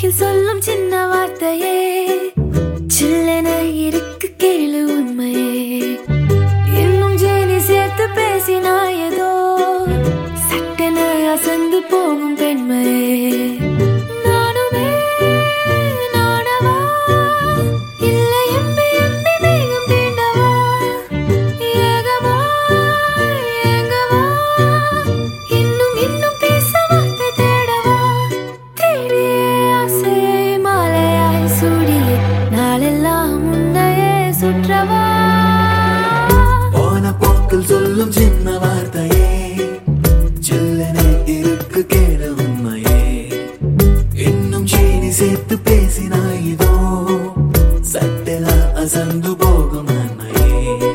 போக்கில் சொல்லும் சின்ன வார்த்தையே சில்லென இருக்கு கேளு உண்மையே இன்னும் ஜேனி சேர்த்து பேசினாயதோ சட்டென அசந்து போகும் பெண்மையே நானுமே நானவா இல்லை எம்பி எம்பி மேகம் தீண்டவா ஏகவா ஏங்கவா இன்னும் இன்னும் பேச வார்த்தை தேடவா தேடியே ஆசையை மாலையாய் சூடியே நாளெல்லாம் உன்னையே சுற்றவா போன போக்கில் சொல்லும் சின்ன வார்த்தையே சில்லென இருக்கு கேளு உண்மையே இன்னும் சீனி சேர்த்து பேசினாயிதோ சட்டென அசந்து போகும் நன்மையே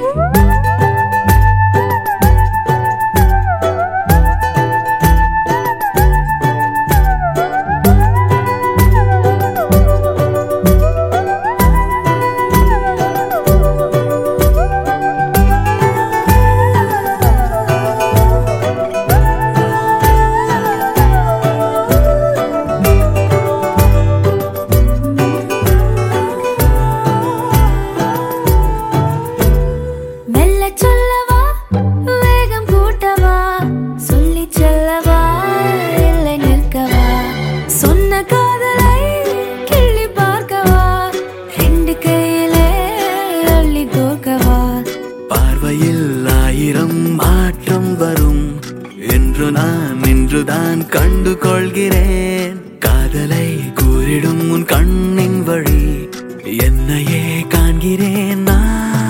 மெல்ல சொல்லவா வேகம் கூட்டவா சொல்லி செல்லவா இல்லை நிற்கவா சொன்ன காதலை கிள்ளி பார்க்கவா ரெண்டு கையிலே அள்ளி தோக்கவா பார்வையில் ஆயிரம் மாற்றம் வரும் என்று நான் இன்றுதான் கண்டு கொள்கிறேன் காதலை கூறிடும் உன் கண்ணின் வழி என்னையே காண்கிறேன் நான்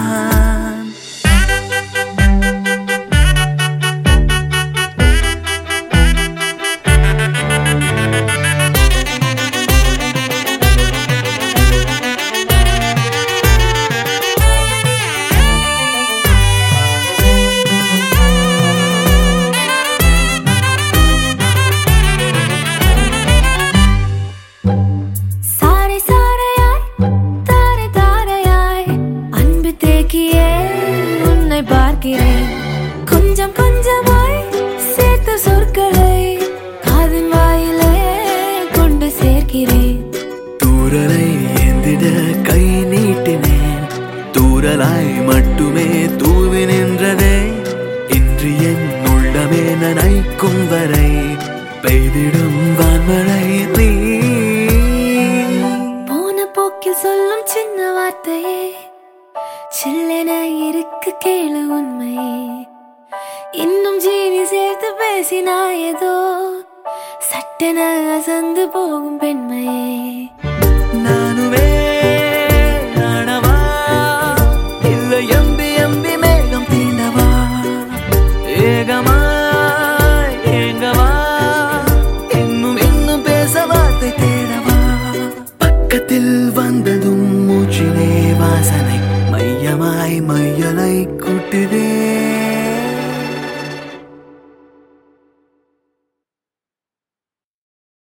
சாரை சாரையாய் தாரை தாரையாய் அன்பு தேக்கியே உன்னை பார்க்கிறேன் கொஞ்சம் கொஞ்சமாய் சேர்த்த சொற்களை காதின் வாயிலே கொண்டு சேர்க்கிறேன் தூரலை ஏந்திட கை நீட்டினேன் தூரலாய் மட்டுமே தூவி நின்றதே இன்று என் உள்ளமே நனைக்கும் வரை பெய்திடும் வான்மழை நீ போன போக்கில் சொல்லும் சின்ன வார்த்தையே சில்லென இருக்கு கேளு உண்மையே இன்னும் ஜீனி சேர்த்து பேசினாயதோ சட்டென அசந்து போகும் பெண்மையே நானுமே நானவா இல்லை எம்பி எம்பி மேகம் தீண்டவா ஏகமா ஏங்கவா இன்னும் இன்னும் பேச வார்த்தை தேடவா பக்கத்தில் வந்ததும் மூச்சிலே வாசனை மையமாய் மையலை கூட்டுதே